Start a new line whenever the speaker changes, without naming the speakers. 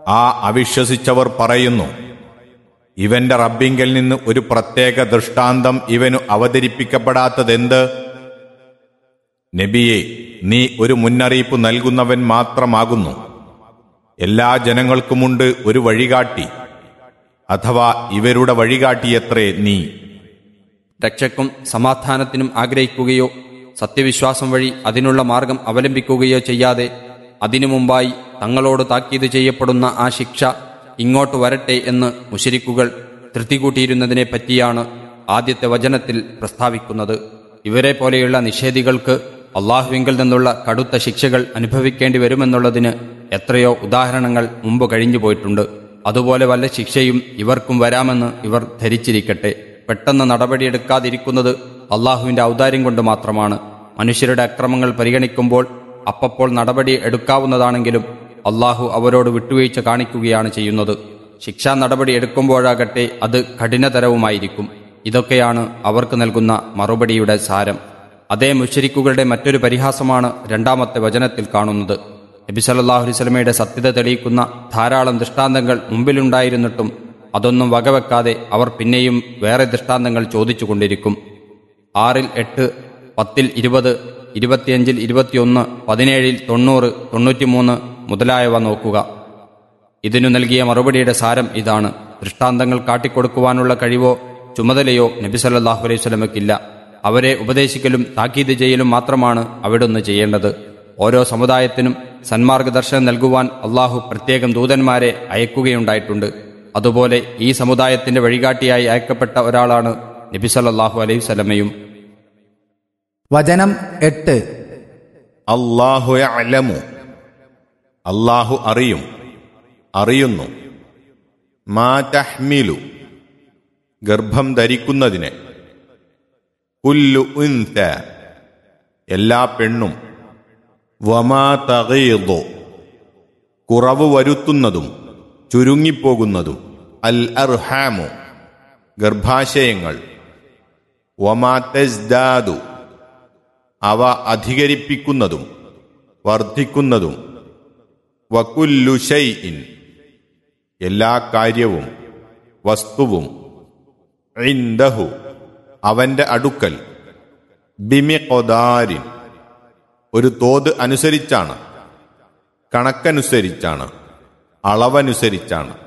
ആ അവിശ്വസിച്ചവർ പറയുന്നു ഇവന്റെ റബ്ബിങ്കൽ നിന്ന് ഒരു പ്രത്യേക ദൃഷ്ടാന്തം ഇവനു അവതരിപ്പിക്കപ്പെടാത്തതെന്ത് നബിയെ നീ ഒരു മുന്നറിയിപ്പ് നൽകുന്നവൻ മാത്രമാകുന്നു എല്ലാ ജനങ്ങൾക്കുമുണ്ട് ഒരു വഴികാട്ടി അഥവാ ഇവരുടെ വഴികാട്ടിയത്രേ നീ
രക്ഷയ്ക്കും സമാധാനത്തിനും ആഗ്രഹിക്കുകയോ സത്യവിശ്വാസം വഴി അതിനുള്ള മാർഗം അവലംബിക്കുകയോ ചെയ്യാതെ അതിനു മുമ്പായി തങ്ങളോട് താക്കീത് ചെയ്യപ്പെടുന്ന ആ ശിക്ഷ ഇങ്ങോട്ട് വരട്ടെ എന്ന് മുശരിക്കുകൾ ധൃതി കൂട്ടിയിരുന്നതിനെ പറ്റിയാണ് ആദ്യത്തെ വചനത്തിൽ പ്രസ്താവിക്കുന്നത് ഇവരെ പോലെയുള്ള നിഷേധികൾക്ക് അള്ളാഹുവിങ്കിൽ നിന്നുള്ള കടുത്ത ശിക്ഷകൾ അനുഭവിക്കേണ്ടി വരുമെന്നുള്ളതിന് എത്രയോ ഉദാഹരണങ്ങൾ മുമ്പ് കഴിഞ്ഞു പോയിട്ടുണ്ട് അതുപോലെ വല്ല ശിക്ഷയും ഇവർക്കും വരാമെന്ന് ഇവർ ധരിച്ചിരിക്കട്ടെ പെട്ടെന്ന് നടപടിയെടുക്കാതിരിക്കുന്നത് അള്ളാഹുവിന്റെ ഔദാര്യം കൊണ്ട് മാത്രമാണ് മനുഷ്യരുടെ അക്രമങ്ങൾ പരിഗണിക്കുമ്പോൾ അപ്പപ്പോൾ നടപടി എടുക്കാവുന്നതാണെങ്കിലും അള്ളാഹു അവരോട് വിട്ടുവീഴ്ച കാണിക്കുകയാണ് ചെയ്യുന്നത് ശിക്ഷാ നടപടി എടുക്കുമ്പോഴാകട്ടെ അത് കഠിനതരവുമായിരിക്കും ഇതൊക്കെയാണ് അവർക്ക് നൽകുന്ന മറുപടിയുടെ സാരം അതേ മുഷരിക്കുകളുടെ മറ്റൊരു പരിഹാസമാണ് രണ്ടാമത്തെ വചനത്തിൽ കാണുന്നത് നബി സല്ലല്ലാഹു അലൈഹി വസല്ലമയുടെ സത്യത തെളിയിക്കുന്ന ധാരാളം ദൃഷ്ടാന്തങ്ങൾ മുമ്പിലുണ്ടായിരുന്നിട്ടും അതൊന്നും വകവെക്കാതെ അവർ പിന്നെയും വേറെ ദൃഷ്ടാന്തങ്ങൾ ചോദിച്ചുകൊണ്ടിരിക്കും ആറിൽ എട്ട് പത്തിൽ ഇരുപത് ഇരുപത്തിയഞ്ചിൽ ഇരുപത്തിയൊന്ന് പതിനേഴിൽ തൊണ്ണൂറ് തൊണ്ണൂറ്റിമൂന്ന് മുതലായവ നോക്കുക ഇതിനു നൽകിയ മറുപടിയുടെ സാരം ഇതാണ് ദൃഷ്ടാന്തങ്ങൾ കാട്ടിക്കൊടുക്കുവാനുള്ള കഴിവോ ചുമതലയോ നബി സല്ലല്ലാഹു അലൈഹി വസല്ലമയ്ക്കില്ല അവരെ ഉപദേശിക്കലും താക്കീത് ചെയ്യലും മാത്രമാണ് അവിടുന്ന് ചെയ്യേണ്ടത് ഓരോ സമുദായത്തിനും സന്മാർഗദർശനം നൽകുവാൻ അള്ളാഹു പ്രത്യേകം ദൂതന്മാരെ അയക്കുകയുണ്ടായിട്ടുണ്ട് അതുപോലെ ഈ സമുദായത്തിന്റെ വഴികാട്ടിയായി അയക്കപ്പെട്ട ഒരാളാണ് നബി സല്ലല്ലാഹു അലൈഹി വസല്ലമയും
വചനം എട്ട്
അള്ളാഹു അലമു അള്ളാഹു അറിയും അറിയുന്നു മാ തഹ്മിലു ഗർഭം ധരിക്കുന്നതിന് കുല്ലു ഉൻത എല്ലാ പെണ്ണും വമാ തകീദു കുറവ് വരുത്തുന്നതും ചുരുങ്ങിപ്പോകുന്നതും അൽ അർഹാമു ഗർഭാശയങ്ങൾ വമാ തെസ്ദാദു അവ അധികരിപ്പിക്കുന്നതും വർദ്ധിക്കുന്നതും വകുല്ലു ഷൈഇൻ എല്ലാ കാര്യവും വസ്തുവും ഇൻദഹു അവന്റെ അടുക്കൽ ബിമിഖൊദാരിൻ ഒരു തോത് അനുസരിച്ചാണ് കണക്കനുസരിച്ചാണ് അളവനുസരിച്ചാണ്